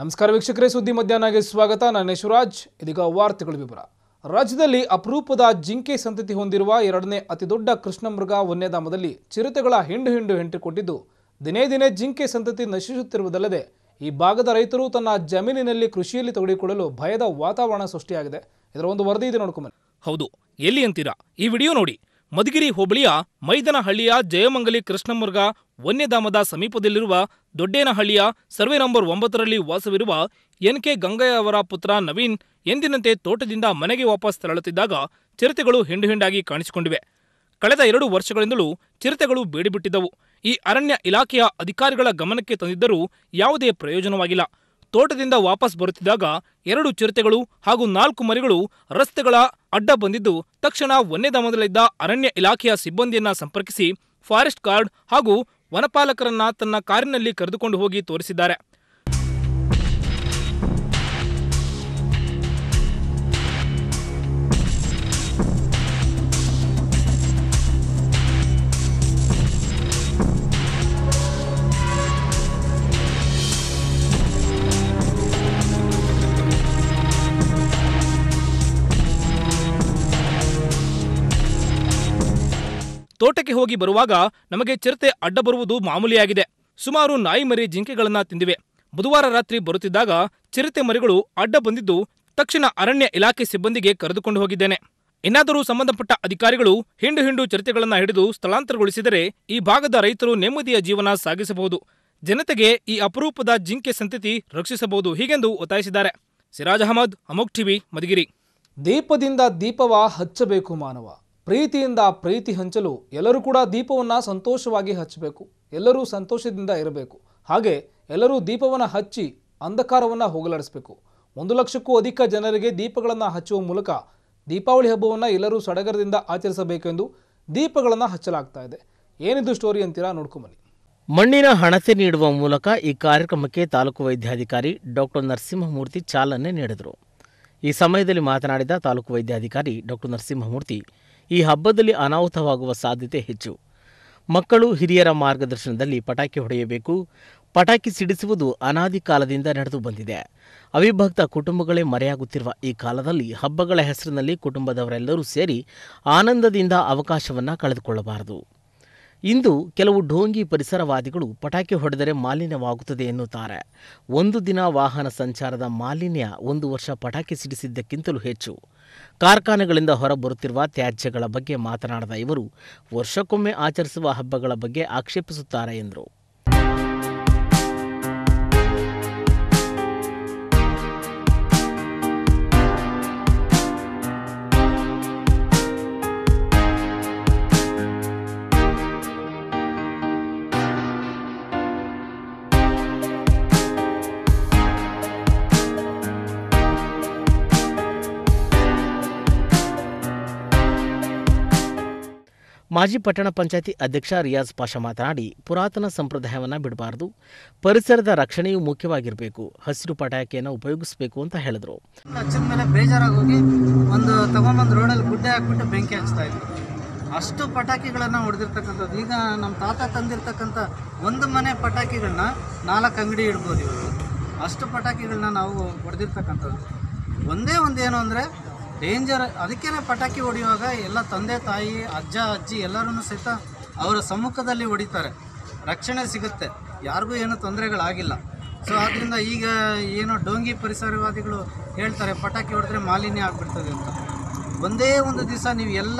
ನಮಸ್ಕಾರ ವೀಕ್ಷಕರೇ ಸುದ್ದಿ ಮಧ್ಯಾಹ್ನಗೆ ಸ್ವಾಗತ ನಾನು ಯಶವರಾಜ್ ಇದೀಗ ವಾರ್ತೆಗಳ ವಿವರ ರಾಜ್ಯದಲ್ಲಿ ಅಪರೂಪದ ಜಿಂಕೆ ಸಂತತಿ ಹೊಂದಿರುವ ಎರಡನೇ ಅತಿದೊಡ್ಡ ಕೃಷ್ಣಮೃಗ ವನ್ಯಧಾಮದಲ್ಲಿ ಚಿರತೆಗಳ ಹಿಂಡು ಹಿಂಡು ಹೆಂಟಿಕೊಟ್ಟಿದ್ದು ದಿನೇ ದಿನೇ ಜಿಂಕೆ ಸಂತತಿ ನಶಿಸುತ್ತಿರುವುದಲ್ಲದೆ ಈ ಭಾಗದ ರೈತರು ತನ್ನ ಜಮೀನಿನಲ್ಲಿ ಕೃಷಿಯಲ್ಲಿ ತೊಡಗಿಕೊಳ್ಳಲು ಭಯದ ವಾತಾವರಣ ಸೃಷ್ಟಿಯಾಗಿದೆ ಇದರ ಒಂದು ವರದಿ ಇದೆ ನೋಡ್ಕೊಂಬನ್ನಿ ಹೌದು ಎಲ್ಲಿ ಅಂತೀರಾ ಈ ವಿಡಿಯೋ ನೋಡಿ ಮಧುಗಿರಿ ಹೋಬಳಿಯ ಮೈದನಹಳ್ಳಿಯ ಜಯಮಂಗಲಿ ಕೃಷ್ಣಮೃಗ ವನ್ಯಧಾಮದ ಸಮೀಪದಲ್ಲಿರುವ ದೊಡ್ಡೇನಹಳ್ಳಿಯ ಸರ್ವೆ ನಂಬರ್ ಒಂಬತ್ತರಲ್ಲಿ ವಾಸವಿರುವ ಎನ್ ಕೆ ಗಂಗಯ್ಯ ಅವರ ಪುತ್ರ ನವೀನ್ ಎಂದಿನಂತೆ ತೋಟದಿಂದ ಮನೆಗೆ ವಾಪಸ್ ತೆರಳುತ್ತಿದ್ದಾಗ ಚಿರತೆಗಳು ಹಿಂಡು ಹಿಂಡಾಗಿ ಕಾಣಿಸಿಕೊಂಡಿವೆ ಕಳೆದ ಎರಡು ವರ್ಷಗಳಿಂದಲೂ ಚಿರತೆಗಳು ಬೇಡಿಬಿಟ್ಟಿದ್ದವು ಈ ಅರಣ್ಯ ಇಲಾಖೆಯ ಅಧಿಕಾರಿಗಳ ಗಮನಕ್ಕೆ ತಂದಿದ್ದರೂ ಯಾವುದೇ ಪ್ರಯೋಜನವಾಗಿಲ್ಲ ತೋಟದಿಂದ ವಾಪಸ್ ಬರುತ್ತಿದ್ದಾಗ ಎರಡು ಚಿರತೆಗಳು ಹಾಗೂ ನಾಲ್ಕು ಮರಿಗಳು ರಸ್ತೆಗಳ ಅಡ್ಡ ಬಂದಿದ್ದು ತಕ್ಷಣ ವನ್ಯಧಾಮದಲ್ಲಿದ್ದ ಅರಣ್ಯ ಇಲಾಖೆಯ ಸಿಬ್ಬಂದಿಯನ್ನ ಸಂಪರ್ಕಿಸಿ ಫಾರೆಸ್ಟ್ ಗಾರ್ಡ್ ಹಾಗೂ ವನಪಾಲಕರನ್ನ ತನ್ನ ಕಾರಿನಲ್ಲಿ ಕರೆದುಕೊಂಡು ಹೋಗಿ ತೋರಿಸಿದ್ದಾರೆ ತೋಟಕ್ಕೆ ಹೋಗಿ ಬರುವಾಗ ನಮಗೆ ಚಿರತೆ ಅಡ್ಡ ಬರುವುದು ಮಾಮೂಲಿಯಾಗಿದೆ ಸುಮಾರು ನಾಯಿ ಮರಿ ಜಿಂಕೆಗಳನ್ನ ತಿಂದಿವೆ ಬುಧವಾರ ರಾತ್ರಿ ಬರುತ್ತಿದ್ದಾಗ ಚಿರತೆ ಮರಿಗಳು ಅಡ್ಡ ಬಂದಿದ್ದು ತಕ್ಷಣ ಅರಣ್ಯ ಇಲಾಖೆ ಸಿಬ್ಬಂದಿಗೆ ಕರೆದುಕೊಂಡು ಹೋಗಿದ್ದೇನೆ ಇನ್ನಾದರೂ ಸಂಬಂಧಪಟ್ಟ ಅಧಿಕಾರಿಗಳು ಹಿಂಡು ಹಿಂಡು ಚಿರತೆಗಳನ್ನ ಹಿಡಿದು ಸ್ಥಳಾಂತರಗೊಳಿಸಿದರೆ ಈ ಭಾಗದ ರೈತರು ನೆಮ್ಮದಿಯ ಜೀವನ ಸಾಗಿಸಬಹುದು ಜನತೆಗೆ ಈ ಅಪರೂಪದ ಜಿಂಕೆ ಸಂತತಿ ರಕ್ಷಿಸಬಹುದು ಹೀಗೆಂದು ಒತ್ತಾಯಿಸಿದ್ದಾರೆ ಸಿರಾಜ್ ಅಹಮದ್ ಅಮೋಕ್ ಟಿವಿ ಮಧುಗಿರಿ ದೀಪದಿಂದ ದೀಪವ ಹಚ್ಚಬೇಕು ಮಾನವ ಪ್ರೀತಿಯಿಂದ ಪ್ರೀತಿ ಹಂಚಲು ಎಲ್ಲರೂ ಕೂಡ ದೀಪವನ್ನು ಸಂತೋಷವಾಗಿ ಹಚ್ಚಬೇಕು ಎಲ್ಲರೂ ಸಂತೋಷದಿಂದ ಇರಬೇಕು ಹಾಗೆ ಎಲ್ಲರೂ ದೀಪವನ್ನು ಹಚ್ಚಿ ಅಂಧಕಾರವನ್ನು ಹೋಗಲಾಡಿಸಬೇಕು ಒಂದು ಲಕ್ಷಕ್ಕೂ ಅಧಿಕ ಜನರಿಗೆ ದೀಪಗಳನ್ನು ಹಚ್ಚುವ ಮೂಲಕ ದೀಪಾವಳಿ ಹಬ್ಬವನ್ನು ಎಲ್ಲರೂ ಸಡಗರದಿಂದ ಆಚರಿಸಬೇಕೆಂದು ದೀಪಗಳನ್ನು ಹಚ್ಚಲಾಗ್ತಾ ಇದೆ ಏನಿದು ಸ್ಟೋರಿ ಅಂತೀರಾ ನೋಡ್ಕೊಂಬನ್ನಿ ಮಣ್ಣಿನ ಹಣತೆ ನೀಡುವ ಮೂಲಕ ಈ ಕಾರ್ಯಕ್ರಮಕ್ಕೆ ತಾಲೂಕು ವೈದ್ಯಾಧಿಕಾರಿ ಡಾಕ್ಟರ್ ನರಸಿಂಹಮೂರ್ತಿ ಚಾಲನೆ ನೀಡಿದರು ಈ ಸಮಯದಲ್ಲಿ ಮಾತನಾಡಿದ ತಾಲೂಕು ವೈದ್ಯಾಧಿಕಾರಿ ಡಾಕ್ಟರ್ ನರಸಿಂಹಮೂರ್ತಿ ಈ ಹಬ್ಬದಲ್ಲಿ ಅನಾಹುತವಾಗುವ ಸಾಧ್ಯತೆ ಹೆಚ್ಚು ಮಕ್ಕಳು ಹಿರಿಯರ ಮಾರ್ಗದರ್ಶನದಲ್ಲಿ ಪಟಾಕಿ ಹೊಡೆಯಬೇಕು ಪಟಾಕಿ ಸಿಡಿಸುವುದು ಅನಾದಿ ಕಾಲದಿಂದ ನಡೆದು ಬಂದಿದೆ ಅವಿಭಕ್ತ ಕುಟುಂಬಗಳೇ ಮರೆಯಾಗುತ್ತಿರುವ ಈ ಕಾಲದಲ್ಲಿ ಹಬ್ಬಗಳ ಹೆಸರಿನಲ್ಲಿ ಕುಟುಂಬದವರೆಲ್ಲರೂ ಸೇರಿ ಆನಂದದಿಂದ ಅವಕಾಶವನ್ನು ಕಳೆದುಕೊಳ್ಳಬಾರದು ಇಂದು ಕೆಲವು ಢೋಂಗಿ ಪರಿಸರವಾದಿಗಳು ಪಟಾಕಿ ಹೊಡೆದರೆ ಮಾಲಿನ್ಯವಾಗುತ್ತದೆ ಎನ್ನುತ್ತಾರೆ ಒಂದು ದಿನ ವಾಹನ ಸಂಚಾರದ ಮಾಲಿನ್ಯ ಒಂದು ವರ್ಷ ಪಟಾಕಿ ಸಿಡಿಸಿದ್ದಕ್ಕಿಂತಲೂ ಹೆಚ್ಚು ಕಾರ್ಖಾನೆಗಳಿಂದ ಹೊರಬರುತ್ತಿರುವ ತ್ಯಾಜ್ಯಗಳ ಬಗ್ಗೆ ಮಾತನಾಡಿದ ಇವರು ವರ್ಷಕ್ಕೊಮ್ಮೆ ಆಚರಿಸುವ ಹಬ್ಬಗಳ ಬಗ್ಗೆ ಆಕ್ಷೇಪಿಸುತ್ತಾರೆ ಎಂದರು ಮಾಜಿ ಪಟ್ಟಣ ಪಂಚಾಯತಿ ಅಧ್ಯಕ್ಷ ರಿಯಾಜ್ ಪಾಷಾ ಮಾತನಾಡಿ ಪುರಾತನ ಸಂಪ್ರದಾಯವನ್ನು ಬಿಡಬಾರದು ಪರಿಸರದ ರಕ್ಷಣೆಯೂ ಮುಖ್ಯವಾಗಿರಬೇಕು ಹಸಿರು ಪಟಾಕಿಯನ್ನು ಉಪಯೋಗಿಸಬೇಕು ಅಂತ ಹೇಳಿದರು ಹಚ್ಚಿದ ಮೇಲೆ ಬೇಜಾರಾಗಿ ಹೋಗಿ ಒಂದು ತಗೊಂಬಂದು ರೋಡಲ್ಲಿ ಗುಡ್ಡೆ ಹಾಕ್ಬಿಟ್ಟು ಬೆಂಕಿ ಹಚ್ತಾ ಇದ್ರು ಅಷ್ಟು ಪಟಾಕಿಗಳನ್ನು ಹೊಡೆದಿರ್ತಕ್ಕಂಥದ್ದು ಈಗ ನಮ್ಮ ತಾತ ತಂದಿರ್ತಕ್ಕಂಥ ಒಂದು ಮನೆ ಪಟಾಕಿಗಳನ್ನ ನಾಲ್ಕು ಅಂಗಡಿ ಇಡ್ಬೋದು ಇವತ್ತು ಅಷ್ಟು ಪಟಾಕಿಗಳನ್ನ ನಾವು ಹೊಡೆದಿರ್ತಕ್ಕಂಥದ್ದು ಒಂದೇ ಒಂದು ಏನು ಅಂದರೆ ಡೇಂಜರ್ ಅದಕ್ಕೇನೆ ಪಟಾಕಿ ಹೊಡೆಯುವಾಗ ಎಲ್ಲ ತಂದೆ ತಾಯಿ ಅಜ್ಜ ಅಜ್ಜಿ ಎಲ್ಲರೂ ಸಹಿತ ಅವರ ಸಮ್ಮುಖದಲ್ಲಿ ಹೊಡಿತಾರೆ ರಕ್ಷಣೆ ಸಿಗುತ್ತೆ ಯಾರಿಗೂ ಏನೂ ತೊಂದರೆಗಳಾಗಿಲ್ಲ ಸೊ ಆದ್ದರಿಂದ ಈಗ ಏನೋ ಡೋಂಗಿ ಪರಿಸರವಾದಿಗಳು ಹೇಳ್ತಾರೆ ಪಟಾಕಿ ಹೊಡೆದ್ರೆ ಮಾಲಿನ್ಯ ಆಗಿಬಿಡ್ತದೆ ಅಂತ ಒಂದೇ ಒಂದು ದಿವಸ ನೀವು ಎಲ್ಲ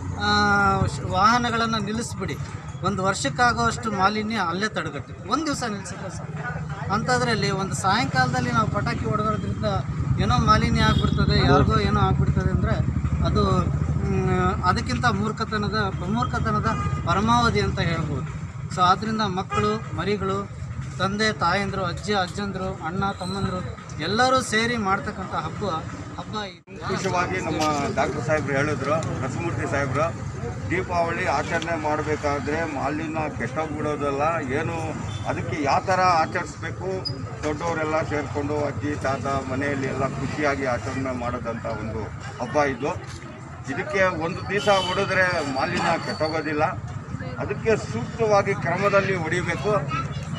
ವಾಹನಗಳನ್ನು ನಿಲ್ಲಿಸ್ಬಿಡಿ ಒಂದು ವರ್ಷಕ್ಕಾಗೋಷ್ಟು ಮಾಲಿನ್ಯ ಅಲ್ಲೇ ತಡೆಗಟ್ಟೆ ಒಂದು ದಿವಸ ನಿಲ್ಲಿಸಿದ್ರೆ ಸಾಕು ಅಂಥದ್ರಲ್ಲಿ ಒಂದು ಸಾಯಂಕಾಲದಲ್ಲಿ ನಾವು ಪಟಾಕಿ ಹೊಡೆದ್ರಿಂದ ಏನೋ ಮಾಲಿನ್ಯ ಆಗ್ಬಿಡ್ತದೆ ಯಾರಿಗೋ ಏನೋ ಆಗ್ಬಿಡ್ತದೆ ಅಂದರೆ ಅದು ಮ್, ಅದಕ್ಕಿಂತ ಮೂರ್ಖತನದ ಮೂರ್ಖತನದ ಪರಮಾವಧಿ ಅಂತ ಹೇಳ್ಬೋದು ಸೊ ಆದ್ದರಿಂದ ಮಕ್ಕಳು ಮರಿಗಳು ತಂದೆ ತಾಯಂದರು ಅಜ್ಜಿ ಅಜ್ಜಂದರು ಅಣ್ಣ ತಮ್ಮಂದರು ಎಲ್ಲರೂ ಸೇರಿ ಮಾಡ್ತಕ್ಕಂಥ ಹಬ್ಬ ಹಬ್ಬ ಇದು. ವಿಶೇಷವಾಗಿ ನಮ್ಮ ಡಾಕ್ಟರ್ ಸಾಹೇಬ್ರು ಹೇಳಿದ್ರು ನರಸಿಂಹಮೂರ್ತಿ ಸಾಹೇಬ್ರು ದೀಪಾವಳಿ ಆಚರಣೆ ಮಾಡಬೇಕಾದ್ರೆ ಮಾಲಿನ್ಯ ಕೆಟ್ಟೋಗ್ಬಿಡೋದಲ್ಲ ಏನು ಅದಕ್ಕೆ ಯಾವ ಥರ ಆಚರಿಸ್ಬೇಕು ದೊಡ್ಡವರೆಲ್ಲ ಸೇರಿಕೊಂಡು ಅಜ್ಜಿ ತಾತ ಮನೆಯಲ್ಲಿ ಎಲ್ಲ ಖುಷಿಯಾಗಿ ಆಚರಣೆ ಮಾಡೋದಂಥ ಒಂದು ಹಬ್ಬ ಇದು ಇದಕ್ಕೆ ಒಂದು ದಿವಸ ಹೊಡೆದ್ರೆ ಮಾಲಿನ್ಯ ಕೆಟ್ಟೋಗೋದಿಲ್ಲ ಅದಕ್ಕೆ ಸೂಕ್ತವಾಗಿ ಕ್ರಮದಲ್ಲಿ ಹೊಡಿಬೇಕು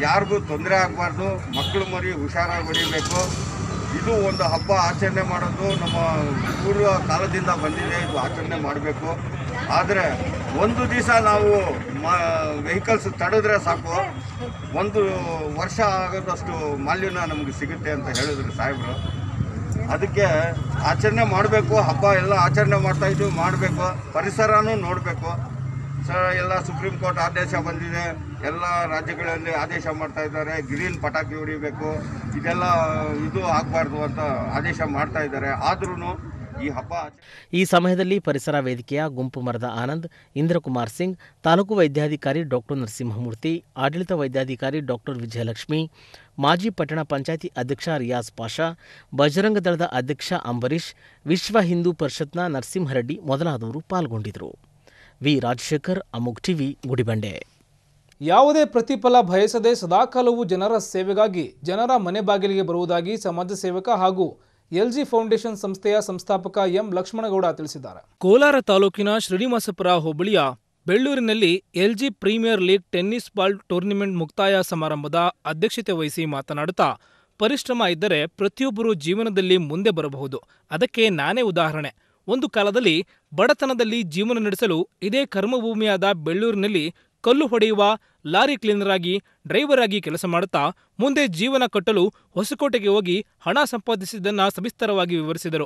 ಯಾರಿಗೂ ತೊಂದರೆ ಆಗಬಾರ್ದು ಮಕ್ಕಳು ಮರಿ ಹುಷಾರಾಗಿ ಹೊಡಿಬೇಕು ಇದು ಒಂದು ಹಬ್ಬ ಆಚರಣೆ ಮಾಡೋದು ನಮ್ಮ ಪೂರ್ವ ಕಾಲದಿಂದ ಬಂದಿದೆ ಇದು ಆಚರಣೆ ಮಾಡಬೇಕು ಆದರೆ ಒಂದು ದಿವಸ ನಾವು ಮ ವೆಹಿಕಲ್ಸ್ ತಡೆದ್ರೆ ಸಾಕು ಒಂದು ವರ್ಷ ಆಗೋದಷ್ಟು ಮಾಲಿನ್ಯ ನಮಗೆ ಸಿಗುತ್ತೆ ಅಂತ ಹೇಳಿದ್ರು ಸಾಹೇಬರು ಅದಕ್ಕೆ ಆಚರಣೆ ಮಾಡಬೇಕು ಹಬ್ಬ ಎಲ್ಲ ಆಚರಣೆ ಮಾಡ್ತಾ ಇದ್ದೀವಿ ಮಾಡಬೇಕು ಪರಿಸರನೂ ನೋಡಬೇಕು ಸ ಎಲ್ಲ ಸುಪ್ರೀಂ ಕೋರ್ಟ್ ಆದೇಶ ಬಂದಿದೆ ಎಲ್ಲ ರಾಜ್ಯಗಳಲ್ಲಿ ಆದೇಶ ಮಾಡ್ತಾ ಇದ್ದಾರೆ ಗ್ರೀನ್ ಪಟಾಕಿ ಹೊಡಿಬೇಕು ಇದೆಲ್ಲ ಇದು ಆಗಬಾರ್ದು ಅಂತ ಆದೇಶ ಮಾಡ್ತಾ ಇದ್ದಾರೆ ಆದ್ರೂ ಈ ಹಬ್ಬ ಆಚರಣೆ ಈ ಸಮಯದಲ್ಲಿ ಪರಿಸರ ವೇದಿಕೆಯ ಗುಂಪು ಮರದ ಆನಂದ್ ಇಂದ್ರಕುಮಾರ್ ಸಿಂಗ್ ತಾಲೂಕು ವೈದ್ಯಾಧಿಕಾರಿ ಡಾಕ್ಟರ್ ನರಸಿಂಹಮೂರ್ತಿ ಆಡಳಿತ ವೈದ್ಯಾಧಿಕಾರಿ ಡಾಕ್ಟರ್ ವಿಜಯಲಕ್ಷ್ಮಿ ಮಾಜಿ ಪಟ್ಟಣ ಪಂಚಾಯತಿ ಅಧ್ಯಕ್ಷ ರಿಯಾಜ್ ಪಾಷಾ ಬಜರಂಗ ದಳದ ಅಧ್ಯಕ್ಷ ಅಂಬರೀಶ್ ವಿಶ್ವ ಹಿಂದೂ ಪರಿಷತ್ನ ನರಸಿಂಹರೆಡ್ಡಿ ಮೊದಲಾದವರು ಪಾಲ್ಗೊಂಡಿದ್ದರು ವಿ ರಾಜಶೇಖರ್ ಅಮುಗ್ ಟಿವಿ ಗುಡಿಬಂಡೆ ಯಾವುದೇ ಪ್ರತಿಫಲ ಬಯಸದೆ ಸದಾಕಾಲವೂ ಜನರ ಸೇವೆಗಾಗಿ ಜನರ ಮನೆ ಬಾಗಿಲಿಗೆ ಬರುವುದಾಗಿ ಸಮಾಜ ಸೇವಕ ಹಾಗೂ ಎಲ್ಜಿ ಫೌಂಡೇಶನ್ ಸಂಸ್ಥೆಯ ಸಂಸ್ಥಾಪಕ ಎಂ ಲಕ್ಷ್ಮಣಗೌಡ ತಿಳಿಸಿದ್ದಾರೆ ಕೋಲಾರ ತಾಲೂಕಿನ ಶ್ರೀನಿವಾಸಪುರ ಹೋಬಳಿಯ ಬೆಳ್ಳೂರಿನಲ್ಲಿ LG premier league tennis ball tournament ಮುಕ್ತಾಯ ಸಮಾರಂಭದ ಅಧ್ಯಕ್ಷತೆ ವಹಿಸಿ ಮಾತನಾಡುತ್ತಾ ಪರಿಶ್ರಮ ಇದ್ದರೆ ಪ್ರತಿಯೊಬ್ಬರೂ ಜೀವನದಲ್ಲಿ ಮುಂದೆ ಬರಬಹುದು ಅದಕ್ಕೆ ನಾನೇ ಉದಾಹರಣೆ ಒಂದು ಕಾಲದಲ್ಲಿ ಬಡತನದಲ್ಲಿ ಜೀವನ ನಡೆಸಲು ಇದೇ ಕರ್ಮಭೂಮಿಯಾದ ಬೆಳ್ಳೂರಿನಲ್ಲಿ ಕಲ್ಲು ಹೊಡೆಯುವ ಲಾರಿ ಕ್ಲೀನರ್ ಆಗಿ ಡ್ರೈವರ್ ಆಗಿ ಕೆಲಸ ಮಾಡುತ್ತಾ ಮುಂದೆ ಜೀವನ ಕಟ್ಟಲು ಹೊಸಕೋಟೆಗೆ ಹೋಗಿ ಹಣ ಸಂಪಾದಿಸಿದ್ದನ್ನ ಸವಿಸ್ತರವಾಗಿ ವಿವರಿಸಿದರು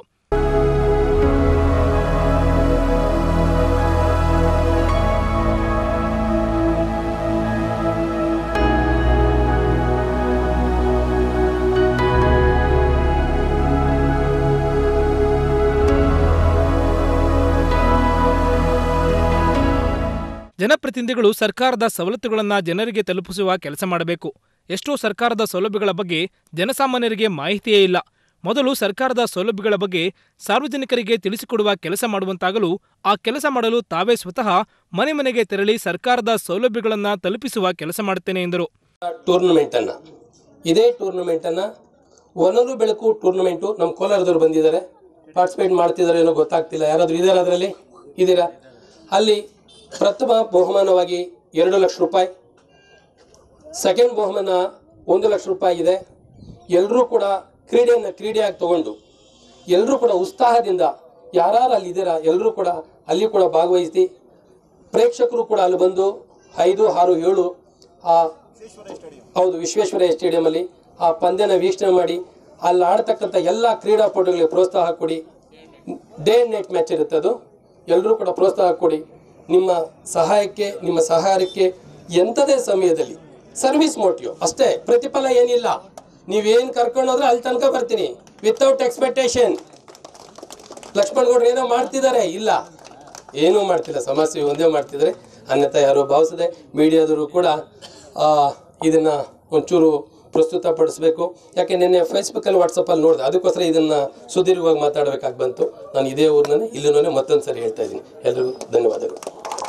ಜನಪ್ರತಿನಿಧಿಗಳು ಸರ್ಕಾರದ ಸವಲತ್ತುಗಳನ್ನ ಜನರಿಗೆ ತಲುಪಿಸುವ ಕೆಲಸ ಮಾಡಬೇಕು ಎಷ್ಟೋ ಸರ್ಕಾರದ ಸೌಲಭ್ಯಗಳ ಬಗ್ಗೆ ಜನಸಾಮಾನ್ಯರಿಗೆ ಮಾಹಿತಿಯೇ ಇಲ್ಲ ಮೊದಲು ಸರ್ಕಾರದ ಸೌಲಭ್ಯಗಳ ಬಗ್ಗೆ ಸಾರ್ವಜನಿಕರಿಗೆ ತಿಳಿಸಿಕೊಡುವ ಕೆಲಸ ಮಾಡುವಂತಾಗಲು ಆ ಕೆಲಸ ಮಾಡಲು ತಾವೇ ಸ್ವತಃ ಮನೆ ಮನೆಗೆ ತೆರಳಿ ಸರ್ಕಾರದ ಸೌಲಭ್ಯಗಳನ್ನು ತಲುಪಿಸುವ ಕೆಲಸ ಮಾಡುತ್ತೇನೆ ಎಂದರು ಟೂರ್ನಮೆಂಟನ್ನು ಇದೇ ಟೂರ್ನಮೆಂಟನ್ನು ಒನಲು ಬೆಳಕು ಟೂರ್ನಮೆಂಟು ನಮ್ಮ ಕೋಲಾರದವ್ರು ಬಂದಿದ್ದಾರೆ ಪಾರ್ಟಿಸಿಪೇಟ್ ಮಾಡ್ತಿದ್ದಾರೆ ಏನೋ ಗೊತ್ತಾಗ್ತಿಲ್ಲ ಯಾರಾದರೂ ಇದ್ದಾರೆ ಅದರಲ್ಲಿ ಇದ್ದೀರಾ ಅಲ್ಲಿ ಪ್ರಥಮ ಬಹುಮಾನವಾಗಿ ಎರಡು ಲಕ್ಷ ರೂಪಾಯಿ ಸೆಕೆಂಡ್ ಬಹುಮಾನ ಒಂದು ಲಕ್ಷ ರೂಪಾಯಿ ಇದೆ ಎಲ್ಲರೂ ಕೂಡ ಕ್ರೀಡೆಯನ್ನು ಕ್ರೀಡೆಯಾಗಿ ತಗೊಂಡು ಎಲ್ಲರೂ ಕೂಡ ಉತ್ಸಾಹದಿಂದ ಯಾರು ಅಲ್ಲಿ ಇದ್ದೀರಾ ಎಲ್ಲರೂ ಕೂಡ ಅಲ್ಲಿ ಕೂಡ ಭಾಗವಹಿಸಿ ಪ್ರೇಕ್ಷಕರು ಕೂಡ ಅಲ್ಲಿ ಬಂದು ಐದು ಆರು ಏಳು ಆ ಹೌದು ವಿಶ್ವೇಶ್ವರಯ್ಯ ಸ್ಟೇಡಿಯಮಲ್ಲಿ ಆ ಪಂದ್ಯನ ವೀಕ್ಷಣೆ ಮಾಡಿ ಅಲ್ಲಿ ಆಡ್ತಕ್ಕಂಥ ಎಲ್ಲ ಕ್ರೀಡಾಪಟುಗಳಿಗೆ ಪ್ರೋತ್ಸಾಹ ಕೊಡಿ ಡೇ ಆ್ಯಂಡ್ ನೈಟ್ ಮ್ಯಾಚ್ ಇರುತ್ತೆ ಅದು ಎಲ್ಲರೂ ಕೂಡ ಪ್ರೋತ್ಸಾಹ ಕೊಡಿ ನಿಮ್ಮ ಸಹಾಯಕ್ಕೆ ನಿಮ್ಮ ಸಹಾಯಕ್ಕೆ ಎಂಥದೇ ಸಮಯದಲ್ಲಿ ಸರ್ವಿಸ್ ಮೋಟಿವ್ ಅಷ್ಟೇ ಪ್ರತಿಫಲ ಏನಿಲ್ಲ ನೀವೇನು ಕರ್ಕೊಂಡು ಹೋದ್ರೆ ಅಲ್ಲಿ ತನಕ ಬರ್ತೀನಿ ವಿತೌಟ್ ಎಕ್ಸ್ಪೆಕ್ಟೇಷನ್ ಲಕ್ಷ್ಮಣಗೌಡ್ರು ಏನೋ ಮಾಡ್ತಿದ್ದಾರೆ ಇಲ್ಲ ಏನೂ ಮಾಡ್ತಿಲ್ಲ ಸಮಸ್ಯೆ ಒಂದೇ ಮಾಡ್ತಿದ್ದಾರೆ ಅನ್ಯತಾ ಯಾರು ಭಾವಿಸದೆ ಮೀಡಿಯಾದವರು ಕೂಡ ಆ, ಇದನ್ನ ಒಂಚೂರು ಪ್ರಸ್ತುತಪಡಿಸಬೇಕು ಯಾಕೆ ನಿನ್ನೆ ಫೇಸ್ಬುಕ್ಕಲ್ಲಿ ವಾಟ್ಸಪ್ಪಲ್ಲಿ ನೋಡಿದೆ ಅದಕ್ಕೋಸ್ಕರ ಇದನ್ನ ಸುದೀರ್ಘವಾಗಿ ಮಾತಾಡಬೇಕಾಗಿ ಬಂತು ನಾನು ಇದೇ ಊರಿನೇ ಇಲ್ಲೂ ಮತ್ತೊಂದು ಸರಿ ಹೇಳ್ತಾ ಇದ್ದೀನಿ ಎಲ್ರಿಗೂ ಧನ್ಯವಾದಗಳು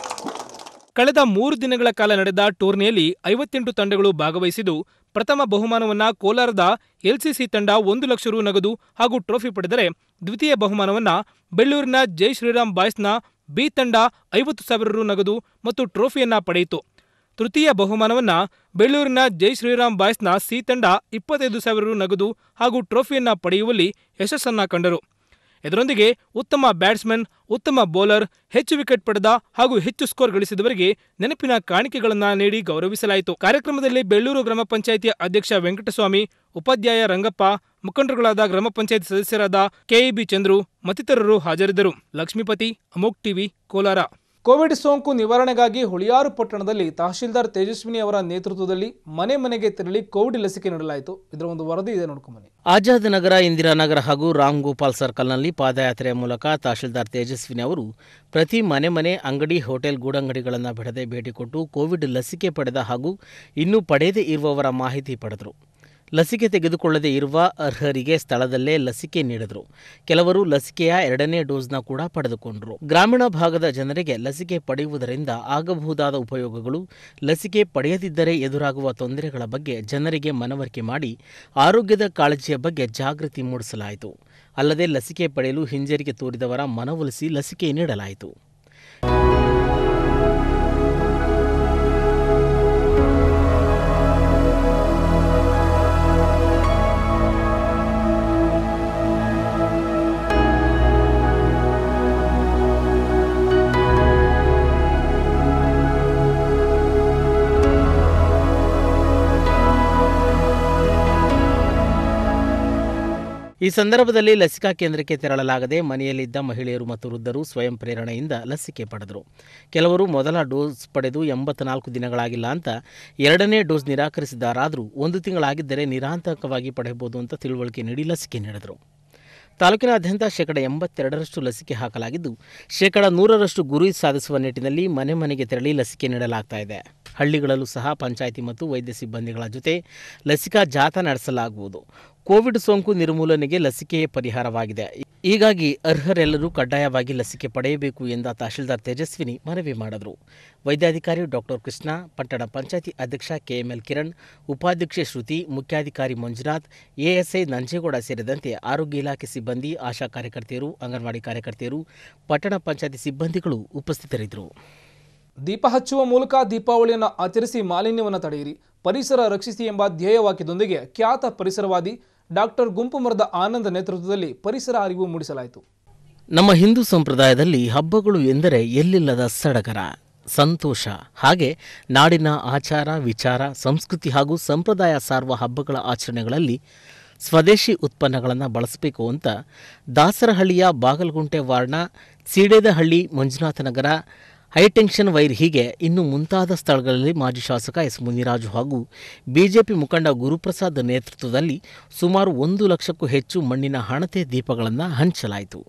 ಕಳೆದ ಮೂರು ದಿನಗಳ ಕಾಲ ನಡೆದ ಟೂರ್ನಿಯಲ್ಲಿ ಐವತ್ತೆಂಟು ತಂಡಗಳು ಭಾಗವಹಿಸಿದ್ದು ಪ್ರಥಮ ಬಹುಮಾನವನ್ನ ಕೋಲಾರದ ಎಲ್ಸಿಸಿ ತಂಡ ಒಂದು ಲಕ್ಷ ರು ನಗದು ಹಾಗೂ ಟ್ರೋಫಿ ಪಡೆದರೆ ದ್ವಿತೀಯ ಬಹುಮಾನವನ್ನ ಬೆಳ್ಳೂರಿನ ಜೈ ಶ್ರೀರಾಮ್ ಬಾಯ್ಸ್ನ ಬಿ ತಂಡ ಐವತ್ತು ಸಾವಿರ ರು ನಗದು ಮತ್ತು ಟ್ರೋಫಿಯನ್ನ ಪಡೆಯಿತು ತೃತೀಯ ಬಹುಮಾನವನ್ನ ಬೆಳ್ಳೂರಿನ ಜೈ ಶ್ರೀರಾಮ್ ಬಾಯ್ಸ್ನ ಸಿ ತಂಡ ಇಪ್ಪತ್ತೈದು ಸಾವಿರ ರು ನಗದು ಹಾಗೂ ಟ್ರೋಫಿಯನ್ನ ಪಡೆಯುವಲ್ಲಿ ಯಶಸ್ಸನ್ನ ಕಂಡರು ಇದರೊಂದಿಗೆ ಉತ್ತಮ ಬ್ಯಾಟ್ಸ್ಮನ್ ಉತ್ತಮ ಬೌಲರ್ ಹೆಚ್ಚು ವಿಕೆಟ್ ಪಡೆದ ಹಾಗೂ ಹೆಚ್ಚು ಸ್ಕೋರ್ ಗಳಿಸಿದವರಿಗೆ ನೆನಪಿನ ಕಾಣಿಕೆಗಳನ್ನು ನೀಡಿ ಗೌರವಿಸಲಾಯಿತು ಕಾರ್ಯಕ್ರಮದಲ್ಲಿ ಬೆಳ್ಳೂರು ಗ್ರಾಮ ಪಂಚಾಯಿತಿಯ ಅಧ್ಯಕ್ಷ ವೆಂಕಟಸ್ವಾಮಿ ಉಪಾಧ್ಯಾಯ ರಂಗಪ್ಪ ಮುಖಂಡರುಗಳಾದ ಗ್ರಾಮ ಪಂಚಾಯತ್ ಸದಸ್ಯರಾದ ಕೆಇಬಿ ಚಂದ್ರು ಮತ್ತಿತರರು ಹಾಜರಿದ್ದರು ಲಕ್ಷ್ಮೀಪತಿ ಅಮೋಕ್ ಟಿವಿ ಕೋಲಾರ ಕೋವಿಡ್ ಸೋಂಕು ನಿವಾರಣೆಗಾಗಿ ಹುಳಿಯಾರು ಪಟ್ಟಣದಲ್ಲಿ ತಹಶೀಲ್ದಾರ್ ತೇಜಸ್ವಿನಿ ಅವರ ನೇತೃತ್ವದಲ್ಲಿ ಮನೆ ಮನೆಗೆ ತೆರಳಿ ಕೋವಿಡ್ ಲಸಿಕೆ ನೀಡಲಾಯಿತು ಇದರ ಒಂದು ವರದಿ ಇದೆ ನೋಡ್ಕೊಂಬನ್ನಿ ಆಜಾದ್ ನಗರ ಇಂದಿರಾನಗರ ಹಾಗೂ ರಾಮ್ ಗೋಪಾಲ್ ಸರ್ಕಲ್ನಲ್ಲಿ ಪಾದಯಾತ್ರೆಯ ಮೂಲಕ ತಹಶೀಲ್ದಾರ್ ತೇಜಸ್ವಿನಿ ಅವರು ಪ್ರತಿ ಮನೆ ಮನೆ ಅಂಗಡಿ ಹೋಟೆಲ್ ಗೂಡಂಗಡಿಗಳನ್ನು ಬಿಡದೆ ಭೇಟಿ ಕೊಟ್ಟು ಕೋವಿಡ್ ಲಸಿಕೆ ಪಡೆದ ಹಾಗೂ ಇನ್ನೂ ಪಡೆಯದೇ ಇರುವವರ ಮಾಹಿತಿ ಪಡೆದರು ಲಸಿಕೆ ತೆಗೆದುಕೊಳ್ಳದೇ ಇರುವ ಅರ್ಹರಿಗೆ ಸ್ಥಳದಲ್ಲೇ ಲಸಿಕೆ ನೀಡಿದರು ಕೆಲವರು ಲಸಿಕೆಯ ಎರಡನೇ ಡೋಸ್ನ ಕೂಡ ಪಡೆದುಕೊಂಡರು ಗ್ರಾಮೀಣ ಭಾಗದ ಜನರಿಗೆ ಲಸಿಕೆ ಪಡೆಯುವುದರಿಂದ ಆಗಬಹುದಾದ ಉಪಯೋಗಗಳು ಲಸಿಕೆ ಪಡೆಯದಿದ್ದರೆ ಎದುರಾಗುವ ತೊಂದರೆಗಳ ಬಗ್ಗೆ ಜನರಿಗೆ ಮನವರಿಕೆ ಮಾಡಿ ಆರೋಗ್ಯದ ಕಾಳಜಿಯ ಬಗ್ಗೆ ಜಾಗೃತಿ ಮೂಡಿಸಲಾಯಿತು ಅಲ್ಲದೆ ಲಸಿಕೆ ಪಡೆಯಲು ಹಿಂಜರಿಕೆ ತೋರಿದವರ ಮನವೊಲಿಸಿ ಲಸಿಕೆ ನೀಡಲಾಯಿತು ಈ ಸಂದರ್ಭದಲ್ಲಿ ಲಸಿಕಾ ಕೇಂದ್ರಕ್ಕೆ ತೆರಳಲಾಗದೆ ಮನೆಯಲ್ಲಿದ್ದ ಮಹಿಳೆಯರು ಮತ್ತು ವೃದ್ಧರು ಸ್ವಯಂ ಪ್ರೇರಣೆಯಿಂದ ಲಸಿಕೆ ಪಡೆದರು ಕೆಲವರು ಮೊದಲ ಡೋಸ್ ಪಡೆದು ಎಂಬತ್ನಾಲ್ಕು ದಿನಗಳಾಗಿಲ್ಲ ಅಂತ ಎರಡನೇ ಡೋಸ್ ನಿರಾಕರಿಸಿದ್ದಾರಾದರೂ ಒಂದು ತಿಂಗಳಾಗಿದ್ದರೆ ನಿರಾಂತಕವಾಗಿ ಪಡೆಯಬಹುದು ಅಂತ ತಿಳುವಳಿಕೆ ನೀಡಿ ಲಸಿಕೆ ನೀಡಿದರು ತಾಲೂಕಿನಾದ್ಯಂತ ಶೇಕಡ ಎಂಬತ್ತೆರಡರಷ್ಟು ಲಸಿಕೆ ಹಾಕಲಾಗಿದ್ದು ಶೇಕಡ ನೂರರಷ್ಟು ಗುರಿ ಸಾಧಿಸುವ ನಿಟ್ಟಿನಲ್ಲಿ ಮನೆ ಮನೆಗೆ ತೆರಳಿ ಲಸಿಕೆ ನೀಡಲಾಗ್ತಾ ಇದೆ ಹಳ್ಳಿಗಳಲ್ಲೂ ಸಹ ಪಂಚಾಯಿತಿ ಮತ್ತು ವೈದ್ಯ ಸಿಬ್ಬಂದಿಗಳ ಜೊತೆ ಲಸಿಕಾ ಜಾಥಾ ನಡೆಸಲಾಗುವುದು ಕೋವಿಡ್ ಸೋಂಕು ನಿರ್ಮೂಲನೆಗೆ ಲಸಿಕೆಯೇ ಪರಿಹಾರವಾಗಿದೆ ಹೀಗಾಗಿ ಅರ್ಹರೆಲ್ಲರೂ ಕಡ್ಡಾಯವಾಗಿ ಲಸಿಕೆ ಪಡೆಯಬೇಕು ಎಂದ ತಹಶೀಲ್ದಾರ್ ತೇಜಸ್ವಿನಿ ಮನವಿ ಮಾಡಿದರು ವೈದ್ಯಾಧಿಕಾರಿ ಡಾಕ್ಟರ್ ಕೃಷ್ಣ ಪಟ್ಟಣ ಪಂಚಾಯತಿ ಅಧ್ಯಕ್ಷ ಕೆಎಂಎಲ್ ಕಿರಣ್ ಉಪಾಧ್ಯಕ್ಷೆ ಶ್ರುತಿ ಮುಖ್ಯಾಧಿಕಾರಿ ಮಂಜುನಾಥ್ ಎಎಸ್ಐ ನಂಜೇಗೌಡ ಸೇರಿದಂತೆ ಆರೋಗ್ಯ ಇಲಾಖೆ ಸಿಬ್ಬಂದಿ ಆಶಾ ಕಾರ್ಯಕರ್ತೆಯರು ಅಂಗನವಾಡಿ ಕಾರ್ಯಕರ್ತೆಯರು ಪಟ್ಟಣ ಪಂಚಾಯತಿ ಸಿಬ್ಬಂದಿಗಳು ಉಪಸ್ಥಿತರಿದ್ದರು ದೀಪ ಹಚ್ಚುವ ಮೂಲಕ ದೀಪಾವಳಿಯನ್ನು ಆಚರಿಸಿ ಮಾಲಿನ್ಯವನ್ನು ತಡೆಯಿರಿ ಪರಿಸರ ರಕ್ಷಿಸಿ ಎಂಬ ಧ್ಯೇಯವಾಕ್ಯದೊಂದಿಗೆ ಖ್ಯಾತ ಪರಿಸರವಾದಿ ಡಾಕ್ಟರ್ ಗುಂಪು ಮರದ ಆನಂದ ನೇತೃತ್ವದಲ್ಲಿ ಪರಿಸರ ಅರಿವು ಮೂಡಿಸಲಾಯಿತು ನಮ್ಮ ಹಿಂದೂ ಸಂಪ್ರದಾಯದಲ್ಲಿ ಹಬ್ಬಗಳು ಎಂದರೆ ಎಲ್ಲಿಲ್ಲದ ಸಡಗರ ಸಂತೋಷ ಹಾಗೆ ನಾಡಿನ ಆಚಾರ ವಿಚಾರ ಸಂಸ್ಕೃತಿ ಹಾಗೂ ಸಂಪ್ರದಾಯ ಸಾರುವ ಹಬ್ಬಗಳ ಆಚರಣೆಗಳಲ್ಲಿ ಸ್ವದೇಶಿ ಉತ್ಪನ್ನಗಳನ್ನು ಬಳಸಬೇಕು ಅಂತ ದಾಸರಹಳ್ಳಿಯ ಬಾಗಲಗುಂಟೆ ವಾರ್ಡ್ನ ಸೀಡೇದಹಳ್ಳಿ ಮಂಜುನಾಥನಗರ ಹೈಟೆನ್ಷನ್ ವೈರ್ ಹೀಗೆ ಇನ್ನು ಮುಂತಾದ ಸ್ಥಳಗಳಲ್ಲಿ ಮಾಜಿ ಶಾಸಕ ಎಸ್ ಮುನಿರಾಜು ಹಾಗೂ ಬಿಜೆಪಿ ಮುಖಂಡ ಗುರುಪ್ರಸಾದ್ ನೇತೃತ್ವದಲ್ಲಿ ಸುಮಾರು ಒಂದು ಲಕ್ಷಕ್ಕೂ ಹೆಚ್ಚು ಮಣ್ಣಿನ ಹಣತೆ ದೀಪಗಳನ್ನು ಹಂಚಲಾಯಿತು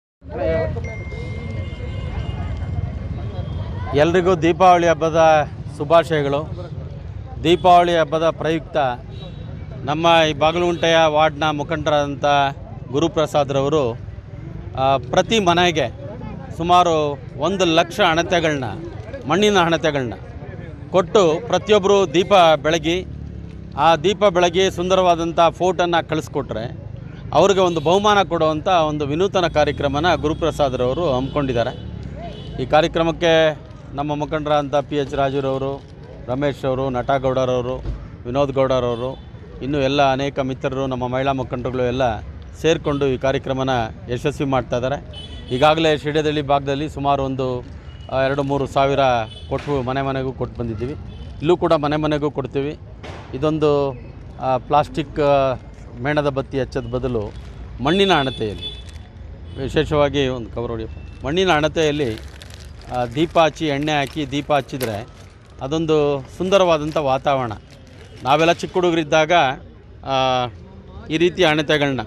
ಎಲ್ರಿಗೂ ದೀಪಾವಳಿ ಹಬ್ಬದ ಶುಭಾಶಯಗಳು ದೀಪಾವಳಿ ಹಬ್ಬದ ಪ್ರಯುಕ್ತ ನಮ್ಮ ಈ ಬಾಗಲಗುಂಟೆಯ ವಾರ್ಡ್ನ ಮುಖಂಡರಾದಂಥ ಗುರುಪ್ರಸಾದ್ರವರು ಆ, ಪ್ರತಿ ಮನೆಗೆ ಸುಮಾರು ಒಂದು ಲಕ್ಷ ಹಣತೆಗಳನ್ನ ಮಣ್ಣಿನ ಹಣತೆಗಳನ್ನ ಕೊಟ್ಟು ಪ್ರತಿಯೊಬ್ಬರು ದೀಪ ಬೆಳಗಿ ಆ ದೀಪ ಬೆಳಗಿ ಸುಂದರವಾದಂಥ ಫೋಟೋನ ಕಳಿಸ್ಕೊಟ್ರೆ ಅವ್ರಿಗೆ ಒಂದು ಬಹುಮಾನ ಕೊಡುವಂಥ ಒಂದು ವಿನೂತನ ಕಾರ್ಯಕ್ರಮನ ಗುರುಪ್ರಸಾದ್ರವರು ಹಮ್ಮಿಕೊಂಡಿದ್ದಾರೆ ಈ ಕಾರ್ಯಕ್ರಮಕ್ಕೆ ನಮ್ಮ ಮುಖಂಡರಾದಂಥ ಪಿ ಎಚ್ ರಾಜುರವರು ರಮೇಶ್ ಅವರು ನಟಗೌಡರವರು ವಿನೋದ್ ಗೌಡರವರು ಇನ್ನೂ ಎಲ್ಲ ಅನೇಕ ಮಿತ್ರರು ನಮ್ಮ ಮಹಿಳಾ ಮುಖಂಡರುಗಳು ಎಲ್ಲ ಸೇರಿಕೊಂಡು ಈ ಕಾರ್ಯಕ್ರಮನ ಯಶಸ್ವಿ ಮಾಡ್ತಾ ಇದ್ದಾರೆ ಈಗಾಗಲೇ ಶಿಡ್ಯದಳ್ಳಿ ಭಾಗದಲ್ಲಿ ಸುಮಾರು ಒಂದು ಆ, ಎರಡು ಮೂರು ಸಾವಿರ ಕೊಟ್ಟು ಮನೆ ಮನೆಗೂ ಕೊಟ್ಟು ಬಂದಿದ್ದೀವಿ ಇಲ್ಲೂ ಕೂಡ ಮನೆ ಮನೆಗೂ ಕೊಡ್ತೀವಿ ಇದೊಂದು ಆ, ಪ್ಲಾಸ್ಟಿಕ್ ಆ, ಮೇಣದ ಬತ್ತಿ ಹಚ್ಚೋದ ಬದಲು ಮಣ್ಣಿನ ಹಣತೆಯಲ್ಲಿ ವಿಶೇಷವಾಗಿ ಒಂದು ಕವರ್ ಹೊಡಿಯಪ್ಪ ಮಣ್ಣಿನ ಹಣತೆಯಲ್ಲಿ ಆ, ದೀಪ ಹಚ್ಚಿ ಎಣ್ಣೆ ಹಾಕಿ ದೀಪ ಹಚ್ಚಿದರೆ ಅದೊಂದು ಸುಂದರವಾದಂಥ ವಾತಾವರಣ ನಾವೆಲ್ಲ ಚಿಕ್ಕ ಹುಡುಗರಿದ್ದಾಗ ಆ, ಈ ರೀತಿಯ ಹಣತೆಗಳನ್ನ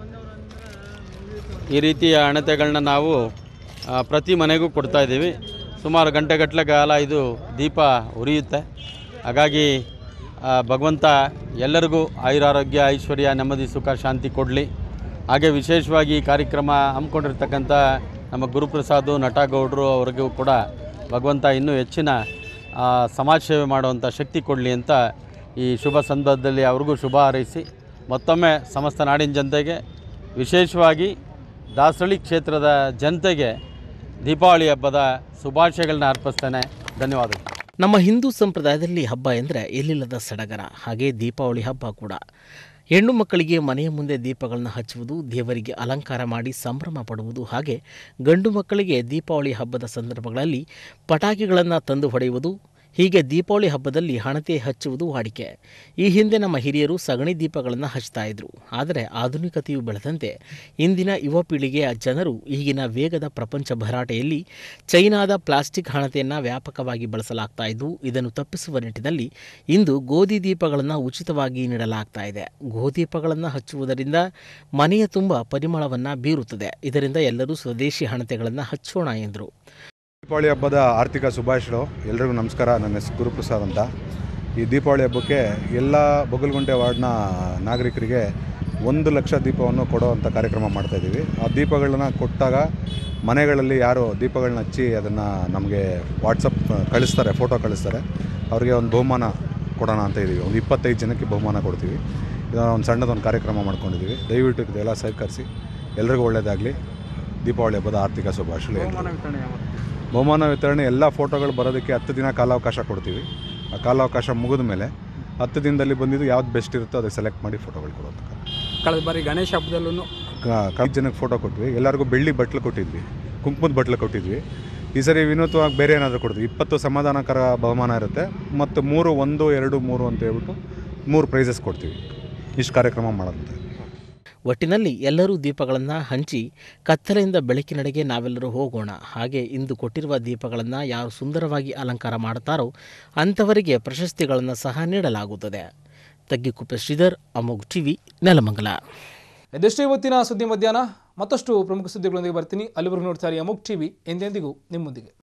ಈ ರೀತಿಯ ಹಣತೆಗಳನ್ನ ನಾವು ಆ, ಪ್ರತಿ ಮನೆಗೂ ಕೊಡ್ತಾ ಇದ್ದೀವಿ ಸುಮಾರು ಗಂಟೆಗಟ್ಟಲೆ ಕಾಲ ಇದು ದೀಪ ಉರಿಯುತ್ತೆ ಹಾಗಾಗಿ ಆ, ಭಗವಂತ ಎಲ್ಲರಿಗೂ ಆಯುರಾರೋಗ್ಯ ಐಶ್ವರ್ಯ ನೆಮ್ಮದಿ ಸುಖ ಶಾಂತಿ ಕೊಡಲಿ ಹಾಗೆ ವಿಶೇಷವಾಗಿ ಈ ಕಾರ್ಯಕ್ರಮ ಹಮ್ಮಿಕೊಂಡಿರ್ತಕ್ಕಂಥ ನಮ್ಮ ಗುರುಪ್ರಸಾದ್ ನಟಗೌಡರು ಅವ್ರಿಗೂ ಕೂಡ ಭಗವಂತ ಇನ್ನೂ ಹೆಚ್ಚಿನ ಆ, ಸಮಾಜ ಸೇವೆ ಮಾಡುವಂಥ ಶಕ್ತಿ ಕೊಡಲಿ ಅಂತ ಈ ಶುಭ ಸಂದರ್ಭದಲ್ಲಿ ಅವ್ರಿಗೂ ಶುಭ ಹಾರೈಸಿ ಮತ್ತೊಮ್ಮೆ ಸಮಸ್ತ ನಾಡಿನ ಜನತೆಗೆ ವಿಶೇಷವಾಗಿ ದಾಸರಳ್ಳಿ ಕ್ಷೇತ್ರದ ಜನತೆಗೆ ದೀಪಾವಳಿ ಹಬ್ಬದ ಶುಭಾಶಯಗಳನ್ನ ಅರ್ಪಿಸ್ತೇನೆ ಧನ್ಯವಾದಗಳು ನಮ್ಮ ಹಿಂದೂ ಸಂಪ್ರದಾಯದಲ್ಲಿ ಹಬ್ಬ ಎಂದರೆ ಎಲ್ಲಿಲ್ಲದ ಸಡಗರ ಹಾಗೆ ದೀಪಾವಳಿ ಹಬ್ಬ ಕೂಡ ಹೆಣ್ಣು ಮಕ್ಕಳಿಗೆ ಮನೆಯ ಮುಂದೆ ದೀಪಗಳನ್ನು ಹಚ್ಚುವುದು ದೇವರಿಗೆ ಅಲಂಕಾರ ಮಾಡಿ ಸಂಭ್ರಮ ಪಡುವುದು ಹಾಗೆ ಗಂಡು ಮಕ್ಕಳಿಗೆ ದೀಪಾವಳಿ ಹಬ್ಬದ ಸಂದರ್ಭಗಳಲ್ಲಿ ಪಟಾಕಿಗಳನ್ನು ತಂದು ಹೊಡೆಯುವುದು ಹೀಗೆ ದೀಪಾವಳಿ ಹಬ್ಬದಲ್ಲಿ ಹಣತೆ ಹಚ್ಚುವುದು ವಾಡಿಕೆ ಈ ಹಿಂದೆ ನಮ್ಮ ಹಿರಿಯರು ಸಗಣಿ ದೀಪಗಳನ್ನು ಹಚ್ತಾ ಇದ್ರು ಆದರೆ ಆಧುನಿಕತೆಯು ಬೆಳೆದಂತೆ ಇಂದಿನ ಯುವ ಪೀಳಿಗೆಯ ಜನರು ಈಗಿನ ವೇಗದ ಪ್ರಪಂಚ ಭರಾಟೆಯಲ್ಲಿ ಚೈನಾದ ಪ್ಲಾಸ್ಟಿಕ್ ಹಣತೆಯನ್ನು ವ್ಯಾಪಕವಾಗಿ ಬಳಸಲಾಗ್ತಾ ಇದ್ದು ಇದನ್ನು ತಪ್ಪಿಸುವ ನಿಟ್ಟಿನಲ್ಲಿ ಇಂದು ಗೋಧಿ ದೀಪಗಳನ್ನು ಉಚಿತವಾಗಿ ನೀಡಲಾಗ್ತಾ ಇದೆ ಗೋದೀಪಗಳನ್ನು ಹಚ್ಚುವುದರಿಂದ ಮನೆಯ ತುಂಬ ಪರಿಮಳವನ್ನು ಬೀರುತ್ತದೆ ಇದರಿಂದ ಎಲ್ಲರೂ ಸ್ವದೇಶಿ ಹಣತೆಗಳನ್ನು ಹಚ್ಚೋಣ ಎಂದರು ದೀಪಾವಳಿ ಹಬ್ಬದ ಆರ್ಥಿಕ ಶುಭಾಶಯಗಳು ಎಲ್ರಿಗೂ ನಮಸ್ಕಾರ ನನ್ನ ಹೆಸರು ಗುರುಪ್ರಸಾದ್ ಅಂತ ಈ ದೀಪಾವಳಿ ಹಬ್ಬಕ್ಕೆ ಎಲ್ಲ ಬೊಗಲ್ಗುಂಟೆ ವಾರ್ಡ್ನ ನಾಗರಿಕರಿಗೆ ಒಂದು ಲಕ್ಷ ದೀಪವನ್ನು ಕೊಡುವಂಥ ಕಾರ್ಯಕ್ರಮ ಮಾಡ್ತಾಯಿದ್ದೀವಿ ಆ ದೀಪಗಳನ್ನ ಕೊಟ್ಟಾಗ ಮನೆಗಳಲ್ಲಿ ಯಾರು ದೀಪಗಳನ್ನ ಹಚ್ಚಿ ಅದನ್ನು ನಮಗೆ ವಾಟ್ಸಪ್ ಕಳಿಸ್ತಾರೆ ಫೋಟೋ ಕಳಿಸ್ತಾರೆ ಅವ್ರಿಗೆ ಒಂದು ಬಹುಮಾನ ಕೊಡೋಣ ಅಂತ ಇದ್ದೀವಿ ಒಂದು ಇಪ್ಪತ್ತೈದು ಜನಕ್ಕೆ ಬಹುಮಾನ ಕೊಡ್ತೀವಿ ಇದನ್ನು ಒಂದು ಸಣ್ಣದೊಂದು ಕಾರ್ಯಕ್ರಮ ಮಾಡ್ಕೊಂಡಿದ್ದೀವಿ ದಯವಿಟ್ಟು ಇದೆಲ್ಲ ಸಹಕರಿಸಿ ಎಲ್ರಿಗೂ ಒಳ್ಳೆಯದಾಗಲಿ ದೀಪಾವಳಿ ಹಬ್ಬದ ಆರ್ಥಿಕ ಶುಭಾಶಯಗಳು ಎಲ್ರಿಗೂ. ಬಹುಮಾನ ವಿತರಣೆ ಎಲ್ಲ ಫೋಟೋಗಳು ಬರೋದಕ್ಕೆ ಹತ್ತು ದಿನ ಕಾಲಾವಕಾಶ ಕೊಡ್ತೀವಿ ಆ ಕಾಲಾವಕಾಶ ಮುಗಿದ ಮೇಲೆ ಹತ್ತು ದಿನದಲ್ಲಿ ಬಂದಿದ್ದು ಯಾವ್ದು ಬೆಸ್ಟ್ ಇರುತ್ತೋ ಅದಕ್ಕೆ ಸೆಲೆಕ್ಟ್ ಮಾಡಿ ಫೋಟೋಗಳು ಕೊಡೋದು ಕಳೆದ ಬಾರಿ ಗಣೇಶ ಹಬ್ಬದಲ್ಲೂ ಕೈ ಜನಕ್ಕೆ ಫೋಟೋ ಕೊಟ್ವಿ ಎಲ್ಲರಿಗೂ ಬೆಳ್ಳಿ ಬಟ್ಲು ಕೊಟ್ಟಿದ್ವಿ ಕುಂಕುಮದ ಬಟ್ಲು ಕೊಟ್ಟಿದ್ವಿ ಈ ಸರಿ ವಿನೂತವಾಗಿ ಬೇರೆ ಏನಾದರೂ ಕೊಡ್ತೀವಿ ಇಪ್ಪತ್ತು ಸಮಾಧಾನಕರ ಬಹುಮಾನ ಇರುತ್ತೆ ಮತ್ತು ಮೂರು ಒಂದು ಎರಡು ಮೂರು ಅಂತ ಹೇಳ್ಬಿಟ್ಟು ಮೂರು ಪ್ರೈಸಸ್ ಕೊಡ್ತೀವಿ ಇಷ್ಟು ಕಾರ್ಯಕ್ರಮ ಮಾಡೋದಂತೆ ಒಟ್ಟಿನಲ್ಲಿ ಎಲ್ಲರೂ ದೀಪಗಳನ್ನು ಹಂಚಿ ಕತ್ತಲೆಯಿಂದ ಬೆಳಕಿನೆಡೆಗೆ ನಾವೆಲ್ಲರೂ ಹೋಗೋಣ ಹಾಗೆ ಇಂದು ಕೊಟ್ಟಿರುವ ದೀಪಗಳನ್ನು ಯಾರು ಸುಂದರವಾಗಿ ಅಲಂಕಾರ ಮಾಡುತ್ತಾರೋ ಅಂಥವರಿಗೆ ಪ್ರಶಸ್ತಿಗಳನ್ನು ಸಹ ನೀಡಲಾಗುತ್ತದೆ ತಗ್ಗಿಕುಪ್ಪೆ ಶ್ರೀಧರ್ ಅಮೋಘ್ ಟಿವಿ ನೆಲಮಂಗಲ ಇದೆಷ್ಟು ಇವತ್ತಿನ ಸುದ್ದಿ ಮಧ್ಯಾಹ್ನ ಮತ್ತಷ್ಟು ಪ್ರಮುಖ ಸುದ್ದಿಗಳೊಂದಿಗೆ ಬರ್ತೀನಿ ಅಲ್ಲಿವರೆಗೂ ನೋಡ್ತಾರೆ ಅಮುಕ್ ಟಿವಿ ಎಂದೆಂದಿಗೂ ನಿಮ್ಮೊಂದಿಗೆ